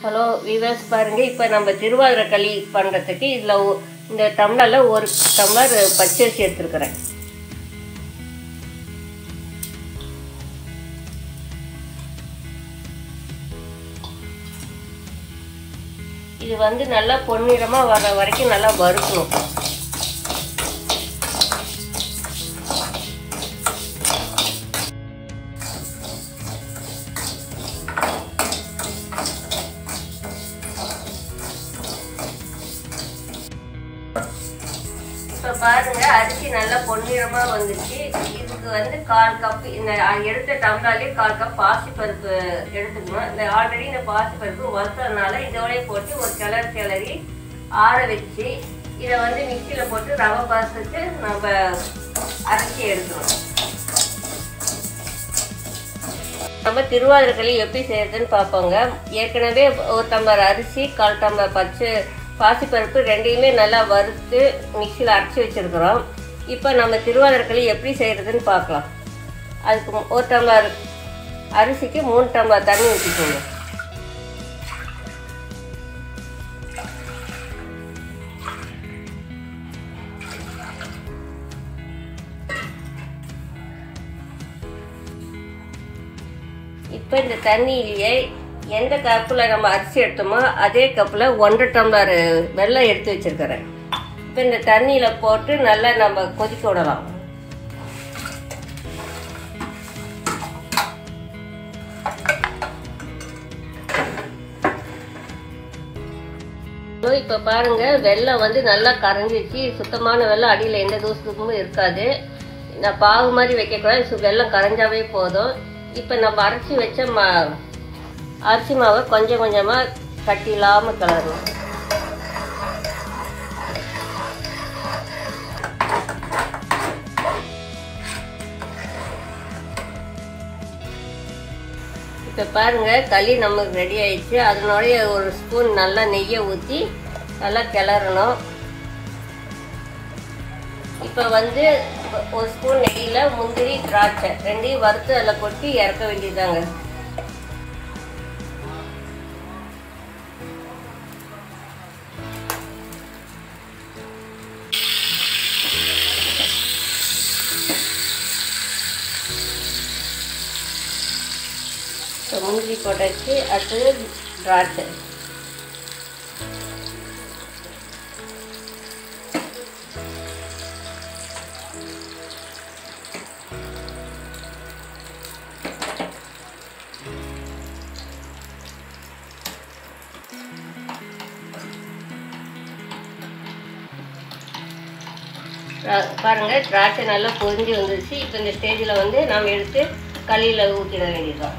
hello viewers பாருங்கள் இப்போ நம்ம திருவாதிரை களி பண்ணுறதுக்கு இதில் இந்த டம்ளரில் ஒரு டம்ளர் பச்சரிசி எடுத்துருக்கிறேன் இது வந்து நல்லா பொன்னிறமாக வர வரைக்கும் நல்லா வறுக்கணும் இப்போ பாருங்க அரிசி நல்லா பொன்னிறமாக வந்துச்சு இதுக்கு வந்து கால் கப் இந்த எடுத்த டம்ளாலே கால் கப் பாசிப்பருப்பு எடுத்துக்கணும் இந்த ஆல்ரெடி இந்த பாசிப்பருப்பு வறுத்ததுனால இதோடய போட்டு ஒரு கிளறு கிளறி ஆற வச்சு இதை வந்து மிக்சியில் போட்டு ரவை பாசத்துக்கு நம்ம அரைச்சி எடுக்கணும் நம்ம திருவாதிரை களி எப்படி செய்யறதுன்னு பார்ப்போங்க ஏற்கனவே ஒரு டம்ளர் அரிசி கால் டம்ளர் பச்சை பாசிப்பருப்பு ரெண்டையுமே நல்லா வறுத்து மிக்சியில் அரைச்சி வச்சுருக்குறோம் இப்போ நம்ம திருவாதிரை களி எப்படி செய்கிறதுன்னு பார்க்கலாம் அதுக்கு ஒரு டம்ளர் அரிசிக்கு மூணு டம்ளர் தண்ணி ஊற்றிக்கோங்க இப்போ இந்த தண்ணியிலேயே எந்த கப்பில் நம்ம அரிசி எடுத்தோமோ அதே கப்பில் ஒன்றரை டம்ளர் வெள்ளம் எடுத்து வச்சுருக்கிறேன் இப்போ இந்த தண்ணியில் போட்டு நல்லா நம்ம கொதிக்க விடலாம் இப்போ பாருங்க வெள்ளம் வந்து நல்லா கரைஞ்சிச்சு சுத்தமான வெள்ளம் அடியில் எந்த தூசத்துக்கும் இருக்காது நான் பாகு மாதிரி வைக்கக்கூடாது வெள்ளம் கரைஞ்சாவே போதும் இப்போ நம்ம அரைச்சி வச்ச மா அரிசி மாவை கொஞ்சம் கொஞ்சமாக கட்டி இல்லாமல் கிளறணும் இப்போ பாருங்கள் களி நமக்கு ரெடி ஆயிடுச்சு அதனுடைய ஒரு ஸ்பூன் நல்லா நெய்யை ஊற்றி நல்லா கிளறணும் இப்போ வந்து ஒரு ஸ்பூன் நெய்யில் முந்திரி திராட்சை ரெண்டையும் வறுத்து அதில் கொட்டி இறக்க வேண்டியதாங்க இப்போ முந்திரி போட்டாச்சு அடுத்தது திராட்சை பாருங்க திராட்சை நல்லா பொரிஞ்சு வந்துருச்சு இப்போ இந்த ஸ்டேஜில் வந்து நாம் எடுத்து களியில் ஊற்றிட வேண்டியதுதான்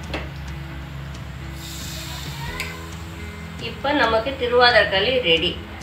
இப்போ நமக்கு திருவாதிரை களி ரெடி